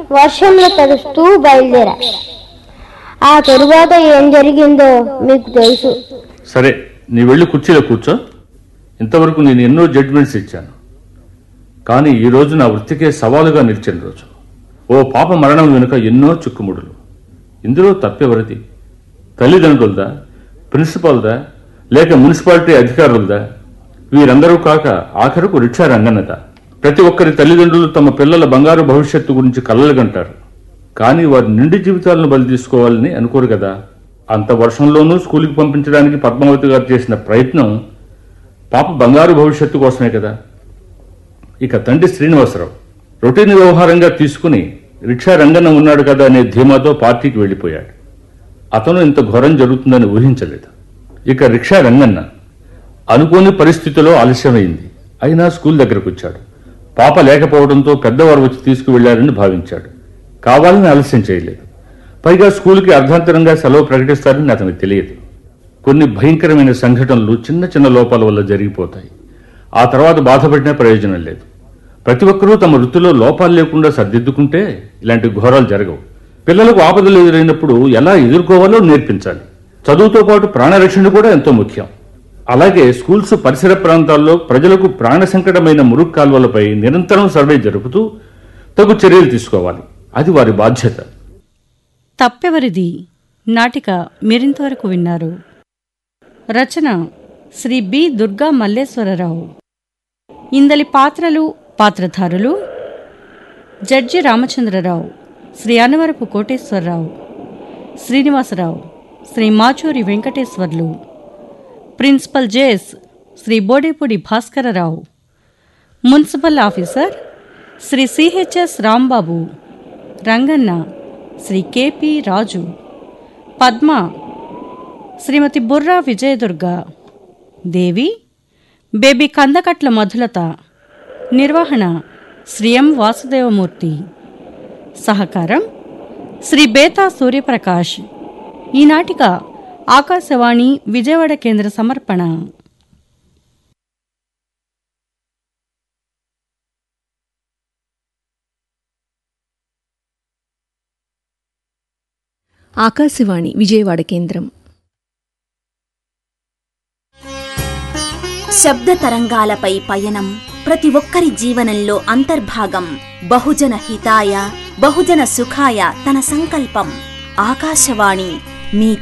వర్షంలో తడుస్తూ బయలుదేరా ఆ తరువాత ఏం జరిగిందో మీకు తెలుసు సరే నీ వెళ్ళి కుర్చీలో కూర్చో ఇంతవరకు నేను ఎన్నో జడ్జిమెంట్స్ ఇచ్చాను కానీ ఈ రోజు నా వృత్తికే సవాలుగా నిలిచిన రోజు ఓ పాప మరణం వెనుక ఎన్నో చిక్కుముడులు ఇందులో తప్పెవరిది తల్లిదండ్రులదా ప్రిన్సిపాల్దా లేక మున్సిపాలిటీ అధికారులదా వీరందరూ కాక ఆఖరుకు రిక్షా రంగన్నదా ప్రతి ఒక్కరి తల్లిదండ్రులు తమ పిల్లల బంగారు భవిష్యత్తు గురించి కలలుగంటారు కానీ వారి నిండి జీవితాలను బలి తీసుకోవాలని అనుకోరు కదా అంత వర్షంలోనూ స్కూల్కి పంపించడానికి పద్మావతి గారు చేసిన ప్రయత్నం పాప బంగారు భవిష్యత్తు కోసమే కదా ఇక తండ్రి శ్రీనివాసరావు రొటీన్ వ్యవహారంగా తీసుకుని రిక్షా రంగన్న ఉన్నాడు కదా అనే ధీమాతో పార్టీకి వెళ్ళిపోయాడు అతను ఇంత ఘోరం జరుగుతుందని ఊహించలేదు ఇక రిక్షా రంగన్న అనుకోని పరిస్థితిలో ఆలస్యమైంది అయినా స్కూల్ దగ్గరకు వచ్చాడు పాప లేకపోవడంతో పెద్దవారు వచ్చి తీసుకువెళ్లారని భావించాడు కావాలని ఆలస్యం చేయలేదు పైగా స్కూల్కి అర్ధాంతరంగా సెలవు ప్రకటిస్తారని అతనికి తెలియదు కొన్ని భయంకరమైన సంఘటనలు చిన్న చిన్న లోపాల వల్ల జరిగిపోతాయి ఆ తర్వాత బాధపడినా ప్రయోజనం లేదు ప్రతి ఒక్కరూ తమ వృత్తిలో లోపాలు లేకుండా సర్దిద్దుకుంటే ఇలాంటి ఘోరాలు జరగవు పిల్లలకు ఆపదలు ఎదురైనప్పుడు ఎలా ఎదుర్కోవాలో నేర్పించాలి చదువుతో పాటు ప్రాణరక్షణ కూడా ఎంతో ముఖ్యం అలాగే స్కూల్స్ పరిసర ప్రాంతాల్లో ప్రజలకు ప్రాణ సంకటమైన మురుగు కాల్వలపై నిరంతరం సర్వే జరుపుతూ తగు చర్యలు తీసుకోవాలి అది వారి బాధ్యత తప్పెవరిది నాటిక మీరింతవరకు విన్నారు రచన శ్రీ బి దుర్గా మల్లేశ్వరరావు ఇందలి పాత్రలు పాత్రధారులు judge Ramachandrarao Shri Anavarapu Koteswararao Srinivasarao Shri Machuri Venkateswarlu principal JS Shri Bodepudi Bhaskararao municipal officer Shri CHS Rambabu Ranganna Shri KP Raju Padma Shrimati Burra Vijayadurga Devi baby Kandakatla Madhulatha నిర్వహణ శ్రీ ఎం వాసుదేవమూర్తి సహకారం శ్రీ బేతా సూర్యప్రకాష్ ఈ నాటిక ఆకాశవాణి విజయవాడ కేంద్ర సమర్పణ ఆకాశవాణి విజయవాడ కేంద్రం శబ్ద తరంగాలపై పయనం ప్రతి ఒక్కరి జీవనంలో అంతర్భాగం బహుజన హితాయ బహుజన సుఖాయ తన సంకల్పం ఆకాశవాణి మీ